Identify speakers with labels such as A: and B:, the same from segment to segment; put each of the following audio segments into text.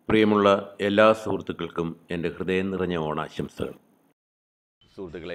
A: പ്രിയമുള്ള എല്ലാ സുഹൃത്തുക്കൾക്കും എൻ്റെ ഹൃദയം നിറഞ്ഞ ഓണാശംസകൾ
B: സുഹൃത്തുക്കളെ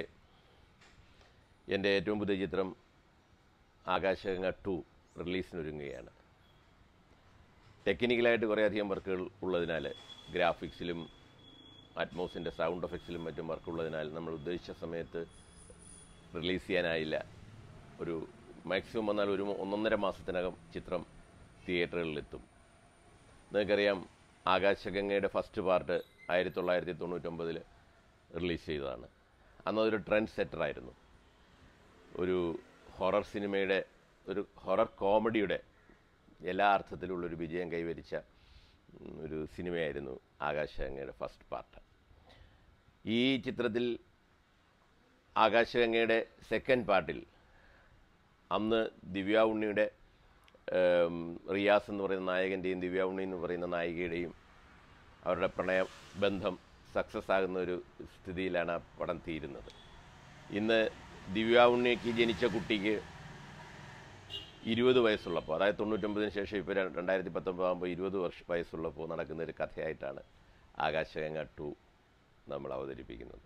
B: എൻ്റെ ഏറ്റവും പുതിയ ചിത്രം ആകാശഗംഗ ടു റിലീസിനൊരുങ്ങുകയാണ് ടെക്നിക്കലായിട്ട് കുറേയധികം വർക്കുകൾ ഉള്ളതിനാൽ ഗ്രാഫിക്സിലും അറ്റ്മോസിൻ്റെ സൗണ്ട് എഫക്ട്സിലും മറ്റും വർക്കുള്ളതിനാൽ നമ്മൾ ഉദ്ദേശിച്ച സമയത്ത് റിലീസ് ചെയ്യാനായില്ല ഒരു മാക്സിമം വന്നാൽ ഒരു ഒന്നൊന്നര മാസത്തിനകം ചിത്രം തിയേറ്ററുകളിലെത്തും നിങ്ങൾക്കറിയാം ആകാശഗംഗയുടെ ഫസ്റ്റ് പാർട്ട് ആയിരത്തി തൊള്ളായിരത്തി തൊണ്ണൂറ്റൊമ്പതിൽ റിലീസ് ചെയ്തതാണ് അന്നതൊരു ട്രെൻഡ് സെറ്ററായിരുന്നു ഒരു ഹൊറർ സിനിമയുടെ ഒരു ഹൊറർ കോമഡിയുടെ എല്ലാ അർത്ഥത്തിലുള്ളൊരു വിജയം കൈവരിച്ച ഉം, ഒരു സിനിമയായിരുന്നു ആകാശഗംഗയുടെ ഫസ്റ്റ് പാർട്ട് ഈ ചിത്രത്തിൽ ആകാശഗംഗയുടെ സെക്കൻഡ് പാർട്ടിൽ അന്ന് ദിവ്യ ഉണ്ണിയുടെ ഏം, റിയാസ് എന്ന് പറയുന്ന നായകൻ്റെയും ദിവ്യ ഉണ്ണി എന്ന് പറയുന്ന നായികയുടെയും അവരുടെ പ്രണയ ബന്ധം സക്സസ് ആകുന്ന ഒരു സ്ഥിതിയിലാണ് ആ പടം തീരുന്നത് ഇന്ന് ദിവ്യ ഉണ്ണിക്ക് ജനിച്ച കുട്ടിക്ക് ഇരുപത് വയസ്സുള്ളപ്പോൾ അതായത് തൊണ്ണൂറ്റൊമ്പതിന് ശേഷം ഇപ്പോൾ രണ്ടായിരത്തി പത്തൊമ്പതാകുമ്പോൾ ഇരുപത് വർഷ വയസ്സുള്ളപ്പോൾ നടക്കുന്ന ഒരു കഥയായിട്ടാണ് ആകാശഗംഗ ടു നമ്മൾ അവതരിപ്പിക്കുന്നത്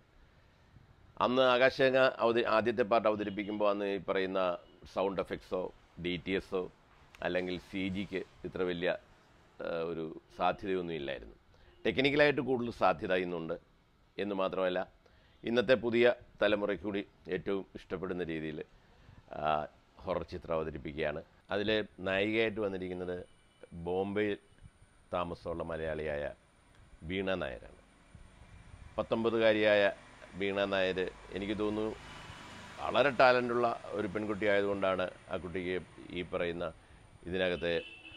B: അന്ന് ആകാശഗംഗ അവതരി ആദ്യത്തെ പാർട്ട് അവതരിപ്പിക്കുമ്പോൾ അന്ന് ഈ പറയുന്ന സൗണ്ട് എഫക്ട്സോ ഡി ടി എസോ അല്ലെങ്കിൽ സി ജിക്ക് ഇത്ര വലിയ ആ, ഒരു സാധ്യതയൊന്നും ഇല്ലായിരുന്നു ടെക്നിക്കലായിട്ട് കൂടുതൽ സാധ്യത ഇന്നുണ്ട് എന്ന് മാത്രമല്ല ഇന്നത്തെ പുതിയ തലമുറയ്ക്ക് കൂടി ഏറ്റവും ഇഷ്ടപ്പെടുന്ന രീതിയിൽ ഹൊറർ ചിത്രം അവതരിപ്പിക്കുകയാണ് അതിൽ നായികയായിട്ട് വന്നിരിക്കുന്നത് ബോംബെയിൽ താമസമുള്ള മലയാളിയായ വീണ നായരാണ് പത്തൊമ്പതുകാരിയായ വീണ നായർ എനിക്ക് തോന്നുന്നു വളരെ ടാലൻ്റുള്ള ഒരു പെൺകുട്ടി ആയതുകൊണ്ടാണ് ആ കുട്ടിക്ക് ഈ പറയുന്ന ഇതിനകത്തെ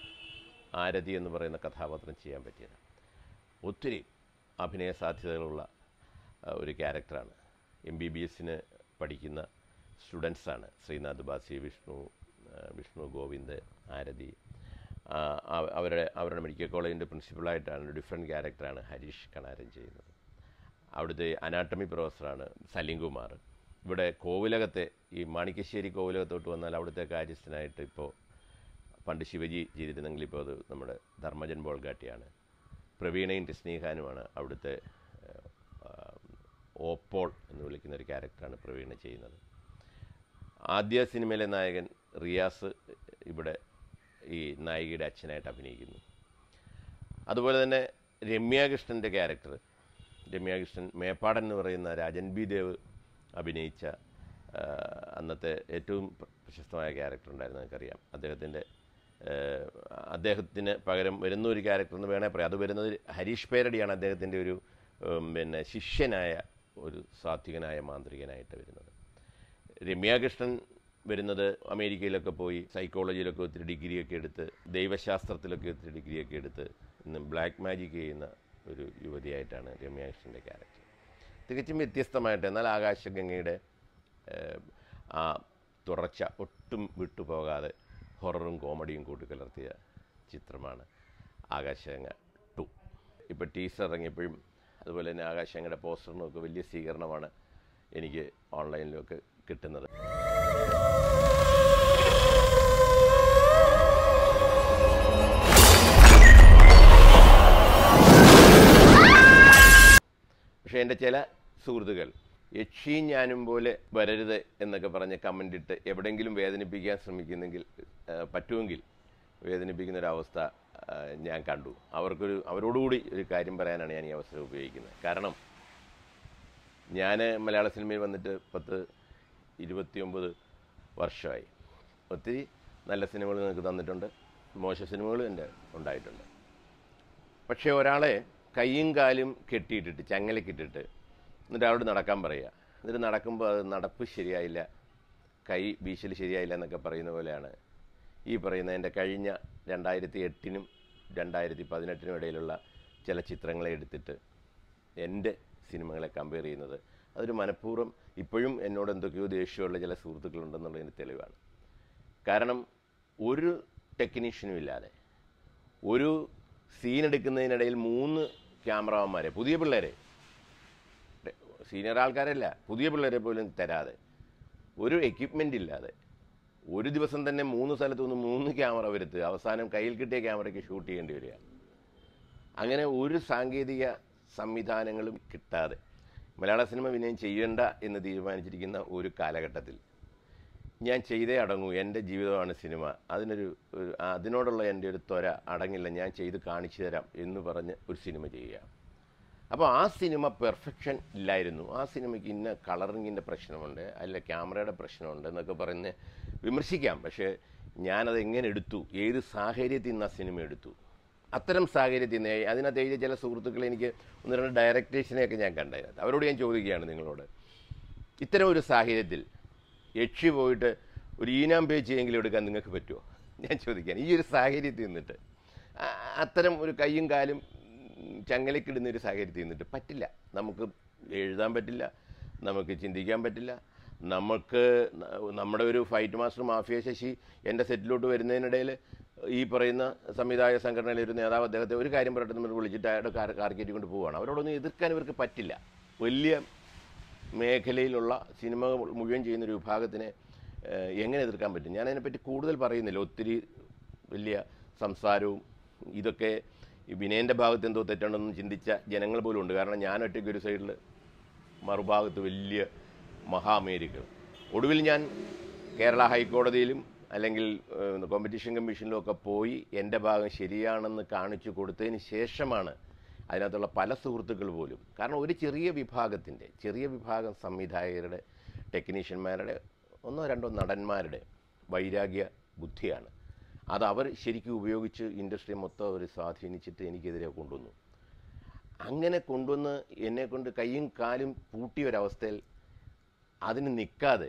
B: ആരതി എന്ന് പറയുന്ന കഥാപാത്രം ചെയ്യാൻ പറ്റിയത് ഒത്തിരി അഭിനയ സാധ്യതകളുള്ള ആ, ഒരു ക്യാരക്ടറാണ് എം ബി ബി എസിന് പഠിക്കുന്ന സ്റ്റുഡൻസാണ് ശ്രീനാഥ് ബാസി വിഷ്ണു ആ, വിഷ്ണു ഗോവിന്ദ് ആരതി ആ, അവ- അവരുടെ അവരുടെ മെഡിക്കൽ കോളേജിൻ്റെ പ്രിൻസിപ്പളായിട്ടാണ് ഒരു ഡിഫറെൻറ്റ് ക്യാരക്ടറാണ് ഹരീഷ് കണാരൻ ചെയ്യുന്നത് അവിടുത്തെ അനാട്ടമി പ്രൊഫസറാണ് സലിംകുമാർ ഇവിടെ കോവിലകത്തെ ഈ മാണിക്കശ്ശേരി കോവിലകത്തോട്ട് വന്നാൽ അവിടുത്തെ കാര്യസ്ഥനായിട്ട് ഇപ്പോൾ പണ്ട് ശിവജി ചെയ്തിരുന്നെങ്കിൽ ഇപ്പോൾ അത് നമ്മുടെ ധർമ്മജൻ ബോൾഗാട്ടിയാണ് പ്രവീണയും ടിസ്നീഖാനുമാണ് അവിടുത്തെ ഏഹ്, ആ, ഓപ്പോൾ എന്ന് വിളിക്കുന്ന ഒരു ക്യാരക്ടറാണ് പ്രവീണ ചെയ്യുന്നത് ആദ്യ സിനിമയിലെ നായകൻ റിയാസ് ഇവിടെ ഈ നായികയുടെ അച്ഛനായിട്ട് അഭിനയിക്കുന്നു അതുപോലെ തന്നെ രമ്യാകൃഷ്ണൻ്റെ ക്യാരക്ടർ രമ്യാകൃഷ്ണൻ മേപ്പാടൻ എന്ന് പറയുന്ന രാജൻ ബി ദേവ് അഭിനയിച്ച ആ, അന്നത്തെ ഏറ്റവും പ്ര- പ്രശസ്തമായ ക്യാരക്ടർ ഉണ്ടായിരുന്നു നമുക്കറിയാം അദ്ദേഹത്തിൻ്റെ അദ്ദേഹത്തിന് പകരം വരുന്ന ഒരു ക്യാരക്ടർ എന്ന് വേണേൽ പറയാം അത് വരുന്നത് ഹരീഷ് പേരടിയാണ് അദ്ദേഹത്തിൻ്റെ ഒരു ഉം, പിന്നെ ശിഷ്യനായ ഒരു സാത്വികനായ മാന്ത്രികനായിട്ട് വരുന്നത് രമ്യാകൃഷ്ണൻ വരുന്നത് അമേരിക്കയിലൊക്കെ പോയി സൈക്കോളജിയിലൊക്കെ ഒത്തിരി ഡിഗ്രിയൊക്കെ എടുത്ത് ദൈവശാസ്ത്രത്തിലൊക്കെ ഒത്തിരി ഡിഗ്രിയൊക്കെ എടുത്ത് ഇന്ന് ബ്ലാക്ക് മാജിക് ചെയ്യുന്ന ഒരു യുവതിയായിട്ടാണ് രമ്യാകൃഷ്ണൻ്റെ ക്യാരക്ടർ തികച്ചും വ്യത്യസ്തമായിട്ട് എന്നാൽ ആകാശഗംഗയുടെ ഏഹ്, ആ തുടർച്ച ഒട്ടും വിട്ടുപോകാതെ ഹൊററും കോമഡിയും കൂട്ടിക്കലർത്തിയ ചിത്രമാണ് ആകാശഗംഗ ടു ഇപ്പോൾ ടീസർ ഇറങ്ങിയപ്പോഴും അതുപോലെ തന്നെ ആകാശഗംഗയുടെ പോസ്റ്ററിനും ഒക്കെ വലിയ സ്വീകരണമാണ് എനിക്ക് ഓൺലൈനിലൊക്കെ കിട്ടുന്നത് പക്ഷേ എൻ്റെ ചില സുഹൃത്തുക്കൾ യക്ഷി ഞാനും പോലെ വരരുത് എന്നൊക്കെ പറഞ്ഞ് കമൻ്റ് ഇട്ട് എവിടെയെങ്കിലും വേദനിപ്പിക്കാൻ ശ്രമിക്കുന്നെങ്കിൽ ആ, പറ്റുമെങ്കിൽ വേദനിപ്പിക്കുന്ന ഒരവസ്ഥ ആ, ഞാൻ കണ്ടു അവർക്കൊരു അവരോടുകൂടി ഒരു കാര്യം പറയാനാണ് ഞാൻ ഈ അവസരം ഉപയോഗിക്കുന്നത് കാരണം ഞാൻ മലയാള സിനിമയിൽ വന്നിട്ട് പത്ത് ഇരുപത്തിയൊമ്പത് വർഷമായി ഒത്തിരി നല്ല സിനിമകൾ നിങ്ങൾക്ക് തന്നിട്ടുണ്ട് മോശ സിനിമകളും എൻ്റെ ഉണ്ടായിട്ടുണ്ട് പക്ഷേ ഒരാളെ കൈയും കാലും കെട്ടിയിട്ടിട്ട് ചങ്ങലക്കിട്ടിട്ട് എന്നിട്ട് അവിടെ നടക്കാൻ പറയുക എന്നിട്ട് നടക്കുമ്പോൾ അത് നടപ്പ് ശരിയായില്ല കൈ വീശൽ ശരിയായില്ല എന്നൊക്കെ പറയുന്ന പോലെയാണ് ഈ പറയുന്ന എൻ്റെ കഴിഞ്ഞ രണ്ടായിരത്തി എട്ടിനും രണ്ടായിരത്തി പതിനെട്ടിനും ഇടയിലുള്ള ചില ചിത്രങ്ങളെ എടുത്തിട്ട് എൻ്റെ സിനിമകളെ കമ്പയർ ചെയ്യുന്നത് അതൊരു മനഃപൂർവ്വം ഇപ്പോഴും എന്നോട് എന്തൊക്കെയോ ദേഷ്യമുള്ള ചില സുഹൃത്തുക്കളുണ്ടെന്നുള്ളതിന് തെളിവാണ് കാരണം ഒരു ടെക്നീഷ്യനും ഇല്ലാതെ ഒരു സീൻ എടുക്കുന്നതിനിടയിൽ മൂന്ന് ക്യാമറാമാന്മാരെ പുതിയ പിള്ളേരെ സീനിയർ ആൾക്കാരല്ല പുതിയ പിള്ളേരെ പോലും തരാതെ ഒരു എക്യുപ്മെൻ്റ് ഇല്ലാതെ ഒരു ദിവസം തന്നെ മൂന്ന് സ്ഥലത്തു നിന്ന് മൂന്ന് ക്യാമറ വരുത്തുക അവസാനം കയ്യിൽ കിട്ടിയ ക്യാമറയ്ക്ക് ഷൂട്ട് ചെയ്യേണ്ടി വരിക അങ്ങനെ ഒരു സാങ്കേതിക സംവിധാനങ്ങളും കിട്ടാതെ മലയാള സിനിമ വിനയം ചെയ്യേണ്ട എന്ന് തീരുമാനിച്ചിരിക്കുന്ന ഒരു കാലഘട്ടത്തിൽ ഞാൻ ചെയ്തേ അടങ്ങൂ എൻ്റെ ജീവിതമാണ് സിനിമ അതിനൊരു ഒരു അതിനോടുള്ള എൻ്റെ ഒരു ത്വര അടങ്ങില്ല ഞാൻ ചെയ്ത് കാണിച്ചു തരാം എന്ന് പറഞ്ഞ് ഒരു സിനിമ ചെയ്യുക അപ്പോൾ ആ സിനിമ പെർഫെക്ഷൻ ഇല്ലായിരുന്നു ആ സിനിമയ്ക്ക് ഇന്ന കളറിങ്ങിൻ്റെ പ്രശ്നമുണ്ട് അല്ല ക്യാമറയുടെ പ്രശ്നമുണ്ട് എന്നൊക്കെ പറഞ്ഞ് വിമർശിക്കാം പക്ഷേ ഞാനത് എങ്ങനെ എടുത്തു ഏത് സാഹചര്യത്തിൽ നിന്ന് ആ സിനിമ എടുത്തു അത്തരം സാഹചര്യത്തിൽ നിന്ന് അതിനകത്ത് എഴുതിയ ചില സുഹൃത്തുക്കൾ എനിക്ക് ഒന്ന് രണ്ട് ഡയറക്ടേഴ്സിനെയൊക്കെ ഞാൻ കണ്ടതിനകത്ത് അവരോട് ഞാൻ ചോദിക്കുകയാണ് നിങ്ങളോട് ഇത്തരം ഒരു സാഹചര്യത്തിൽ യക്ഷി പോയിട്ട് ഒരു ഈനാം പേച്ചിയെങ്കിലും എടുക്കാൻ നിങ്ങൾക്ക് പറ്റുമോ ഞാൻ ചോദിക്കാൻ ഈ ഒരു സാഹചര്യത്തിൽ നിന്നിട്ട് ആ- അത്തരം ഒരു കയ്യും കാലും ഉം, ചങ്ങലക്കിടുന്ന ഒരു സാഹചര്യത്തിൽ നിന്നിട്ട് പറ്റില്ല നമുക്ക് എഴുതാൻ പറ്റില്ല നമുക്ക് ചിന്തിക്കാൻ പറ്റില്ല നമുക്ക് ന- നമ്മുടെ ഒരു ഫൈറ്റ് മാസ്റ്റർ മാഫിയ ശശി എൻ്റെ സെറ്റിലോട്ട് വരുന്നതിനിടയിൽ ഈ പറയുന്ന സംവിധായക സംഘടനയിലെ ഒരു നേതാവ് അദ്ദേഹത്തെ ഒരു കാര്യം പറഞ്ഞിട്ട് നമ്മൾ വിളിച്ചിട്ട് അയാളുടെ കാർ കാർ കയറ്റി കൊണ്ട് പോവുകയാണ് അവരോടൊന്നും എതിർക്കാൻ ഇവർക്ക് പറ്റില്ല വലിയ മേഖലയിലുള്ള സിനിമ മുഴുവൻ ചെയ്യുന്ന ഒരു വിഭാഗത്തിനെ ഏഹ്, എങ്ങനെ എതിർക്കാൻ പറ്റും ഞാൻ അതിനെപ്പറ്റി കൂടുതൽ പറയുന്നില്ല ഒത്തിരി വലിയ സംസാരവും ഇതൊക്കെ ഈ വിനയൻ്റെ ഭാഗത്ത് എന്തോ തെറ്റുണ്ടെന്ന് ചിന്തിച്ച ജനങ്ങൾ പോലും ഉണ്ട് കാരണം ഞാൻ ഒറ്റയ്ക്ക് ഒരു സൈഡിൽ മറുഭാഗത്ത് വലിയ മഹാമേരികൾ ഒടുവിൽ ഞാൻ കേരള ഹൈക്കോടതിയിലും അല്ലെങ്കിൽ ഏഹ്, കോമ്പറ്റീഷൻ കമ്മീഷനിലും ഒക്കെ പോയി എൻ്റെ ഭാഗം ശരിയാണെന്ന് കാണിച്ചു കൊടുത്തതിന് ശേഷമാണ് അതിനകത്തുള്ള പല സുഹൃത്തുക്കൾ പോലും കാരണം ഒരു ചെറിയ വിഭാഗത്തിൻ്റെ ചെറിയ വിഭാഗം സംവിധായകരുടെ ടെക്നീഷ്യന്മാരുടെ ഒന്നോ രണ്ടോ നടന്മാരുടെ വൈരാഗ്യ ബുദ്ധിയാണ് അത് അവർ ശരിക്കും ഉപയോഗിച്ച് ഇൻഡസ്ട്രി മൊത്തം അവർ സ്വാധീനിച്ചിട്ട് എനിക്കെതിരെ കൊണ്ടുവന്നു അങ്ങനെ കൊണ്ടുവന്ന് എന്നെ കൊണ്ട് കൈയും കാലും പൂട്ടിയ ഒരവസ്ഥയിൽ അതിന് നിൽക്കാതെ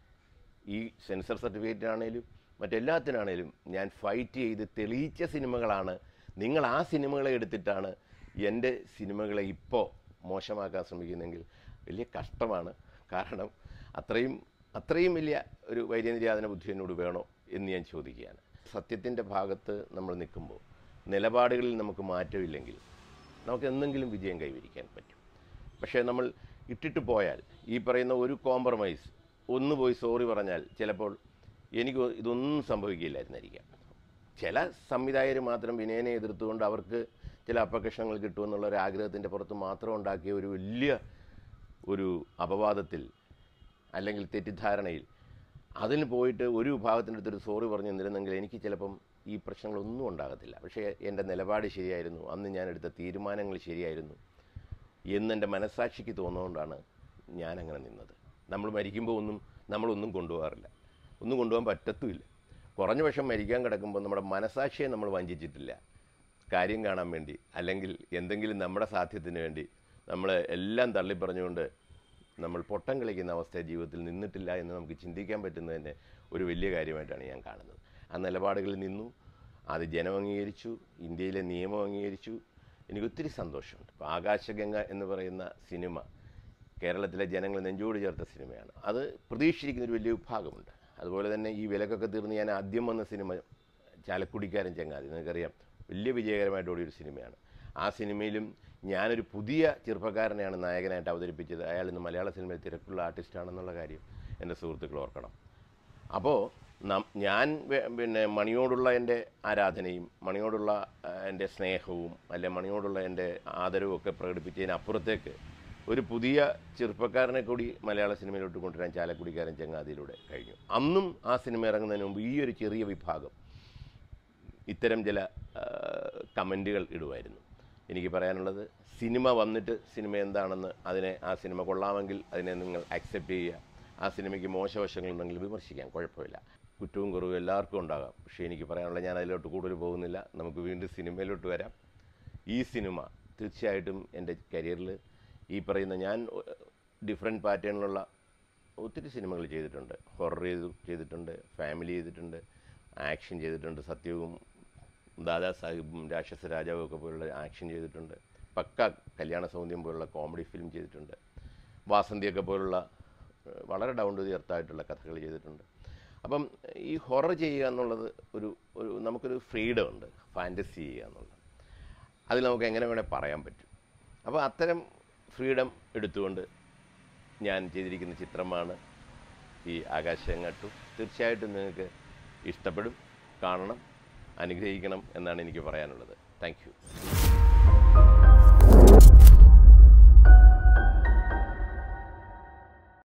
B: ഈ സെൻസർ സർട്ടിഫിക്കറ്റിനാണേലും മറ്റെല്ലാത്തിനാണേലും ഞാൻ ഫൈറ്റ് ചെയ്ത് തെളിയിച്ച സിനിമകളാണ് നിങ്ങൾ ആ സിനിമകളെ എടുത്തിട്ടാണ് എൻ്റെ സിനിമകളെ ഇപ്പോൾ മോശമാക്കാൻ ശ്രമിക്കുന്നെങ്കിൽ വലിയ കഷ്ടമാണ് കാരണം അത്രയും അത്രയും വലിയ ഒരു വൈര്യനിര്യാതന ബുദ്ധി എന്നോട് വേണോ എന്ന് ഞാൻ ചോദിക്കുകയാണ് സത്യത്തിൻ്റെ ഭാഗത്ത് നമ്മൾ നിൽക്കുമ്പോൾ നിലപാടുകളിൽ നമുക്ക് മാറ്റമില്ലെങ്കിൽ നമുക്ക് എന്തെങ്കിലും വിജയം കൈവരിക്കാൻ പറ്റും പക്ഷേ നമ്മൾ ഇട്ടിട്ട് പോയാൽ ഈ പറയുന്ന ഒരു കോംപ്രമൈസ് ഒന്ന് പോയി സോറി പറഞ്ഞാൽ ചിലപ്പോൾ എനിക്ക് ഇതൊന്നും സംഭവിക്കില്ലായിരുന്നായിരിക്കാം ചില സംവിധായകർ മാത്രം വിനയനെ എതിർത്തുകൊണ്ട് അവർക്ക് ചില അപകർഷങ്ങൾ കിട്ടുമെന്നുള്ള ഒരു ആഗ്രഹത്തിൻ്റെ പുറത്ത് മാത്രം ഉണ്ടാക്കിയ ഒരു വലിയ ഒരു അപവാദത്തിൽ അല്ലെങ്കിൽ തെറ്റിദ്ധാരണയിൽ അതിന് പോയിട്ട് ഒരു വിഭാഗത്തിൻ്റെ അടുത്തൊരു സോറി പറഞ്ഞു നിന്നിരുന്നെങ്കിൽ എനിക്ക് ചിലപ്പം ഈ പ്രശ്നങ്ങളൊന്നും ഉണ്ടാകത്തില്ല പക്ഷേ എൻ്റെ നിലപാട് ശരിയായിരുന്നു അന്ന് ഞാൻ എടുത്ത തീരുമാനങ്ങൾ ശരിയായിരുന്നു എന്നെൻ്റെ മനസാക്ഷിക്ക് തോന്നുകൊണ്ടാണ് ഞാനങ്ങനെ നിന്നത് നമ്മൾ മരിക്കുമ്പോൾ ഒന്നും നമ്മളൊന്നും കൊണ്ടുപോകാറില്ല ഒന്നും കൊണ്ടുപോകാൻ പറ്റത്തുമില്ല കുറഞ്ഞ പക്ഷം മരിക്കാൻ കിടക്കുമ്പോൾ നമ്മുടെ മനസാക്ഷിയെ നമ്മൾ വഞ്ചിച്ചിട്ടില്ല കാര്യം കാണാൻ വേണ്ടി അല്ലെങ്കിൽ എന്തെങ്കിലും നമ്മുടെ സാധ്യത്തിന് വേണ്ടി നമ്മൾ എല്ലാം തള്ളിപ്പറഞ്ഞുകൊണ്ട് നമ്മൾ പൊട്ടം കളിക്കുന്ന അവസ്ഥ ജീവിതത്തിൽ നിന്നിട്ടില്ല എന്ന് നമുക്ക് ചിന്തിക്കാൻ പറ്റുന്നത് തന്നെ ഒരു വലിയ കാര്യമായിട്ടാണ് ഞാൻ കാണുന്നത് ആ നിലപാടുകളിൽ നിന്നു അത് ജനം അംഗീകരിച്ചു ഇന്ത്യയിലെ നിയമം അംഗീകരിച്ചു എനിക്ക് ഒത്തിരി സന്തോഷമുണ്ട് ഇപ്പോൾ ആകാശഗംഗ എന്ന് പറയുന്ന സിനിമ കേരളത്തിലെ ജനങ്ങൾ നെഞ്ചോട് ചേർത്ത സിനിമയാണ് അത് പ്രതീക്ഷിച്ചിരിക്കുന്ന ഒരു വലിയ വിഭാഗമുണ്ട് അതുപോലെ തന്നെ ഈ വിലക്കൊക്കെ തീർന്ന് ഞാൻ ആദ്യം വന്ന സിനിമ ചാലക്കുടിക്കാരൻ ചങ്ങാതി നിങ്ങൾക്കറിയാം വലിയ വിജയകരമായിട്ട് ഓടിയൊരു സിനിമയാണ് ആ സിനിമയിലും ഞാനൊരു പുതിയ ചെറുപ്പക്കാരനെയാണ് നായകനായിട്ട് അവതരിപ്പിച്ചത് അയാൾ ഇന്ന് മലയാള സിനിമയിൽ തിരക്കുള്ള ആർട്ടിസ്റ്റാണെന്നുള്ള കാര്യം എൻ്റെ സുഹൃത്തുക്കൾ ഓർക്കണം അപ്പോൾ നം ഞാൻ വെ- പിന്നെ മണിയോടുള്ള എൻ്റെ ആരാധനയും മണിയോടുള്ള ആ, എൻ്റെ സ്നേഹവും അല്ലെ മണിയോടുള്ള എൻ്റെ ആദരവും ഒക്കെ പ്രകടിപ്പിച്ചതിനപ്പുറത്തേക്ക് ഒരു പുതിയ ചെറുപ്പക്കാരനെ കൂടി മലയാള സിനിമയിലോട്ട് കൊണ്ടുവരാൻ ചാലക്കുടിക്കാരൻ ചങ്ങാതിയിലൂടെ കഴിഞ്ഞു അന്നും ആ സിനിമ ഇറങ്ങുന്നതിന് മുമ്പ് ഈ ഒരു ചെറിയ വിഭാഗം ഇത്തരം ചില കമൻറ്റുകൾ ഇടുമായിരുന്നു എനിക്ക് പറയാനുള്ളത് സിനിമ വന്നിട്ട് സിനിമ എന്താണെന്ന് അതിനെ ആ സിനിമ കൊള്ളാമെങ്കിൽ അതിനെ നിങ്ങൾ അക്സെപ്റ്റ് ചെയ്യുക ആ സിനിമയ്ക്ക് മോശവശങ്ങളുണ്ടെങ്കിൽ വിമർശിക്കാം കുഴപ്പമില്ല കുറ്റവും കുറവും എല്ലാവർക്കും ഉണ്ടാകാം പക്ഷേ എനിക്ക് പറയാനുള്ളത് ഞാൻ അതിലോട്ട് കൂടുതൽ പോകുന്നില്ല നമുക്ക് വീണ്ടും സിനിമയിലോട്ട് വരാം ഈ സിനിമ തീർച്ചയായിട്ടും എൻ്റെ കരിയറിൽ ഈ പറയുന്ന ഞാൻ ഡിഫറെൻറ്റ് പാറ്റേണിലുള്ള ഒത്തിരി സിനിമകൾ ചെയ്തിട്ടുണ്ട് ഹൊറർ ചെയ്തു ചെയ്തിട്ടുണ്ട് ഫാമിലി ചെയ്തിട്ടുണ്ട് ആക്ഷൻ ചെയ്തിട്ടുണ്ട് സത്യവും ദാദാ സാഹിബും രാക്ഷസ രാജാവും ഒക്കെ പോലുള്ള ആക്ഷൻ ചെയ്തിട്ടുണ്ട് പക്ക കല്യാണ സൗന്ദര്യം പോലുള്ള കോമഡി ഫിലിം ചെയ്തിട്ടുണ്ട് വാസന്തിയൊക്കെ പോലുള്ള ഏഹ്, വളരെ ഡൗൺ ടു ദി എർത്തായിട്ടുള്ള കഥകൾ ചെയ്തിട്ടുണ്ട് അപ്പം ഈ ഹൊറർ ചെയ്യുക എന്നുള്ളത് ഒരു ഒരു നമുക്കൊരു ഫ്രീഡം ഉണ്ട് ഫാൻറ്റസി ചെയ്യുക എന്നുള്ളത് അതിൽ നമുക്ക് എങ്ങനെ വേണേൽ പറയാൻ പറ്റും അപ്പോൾ അത്തരം ഫ്രീഡം എടുത്തുകൊണ്ട് ഞാൻ ചെയ്തിരിക്കുന്ന ചിത്രമാണ് ഈ ആകാശങ്ങട്ടു തീർച്ചയായിട്ടും നിങ്ങൾക്ക് ഇഷ്ടപ്പെടും കാണണം അനുഗ്രഹിക്കണം എന്നാണ് എനിക്ക് പറയാനുള്ളത് താങ്ക് യു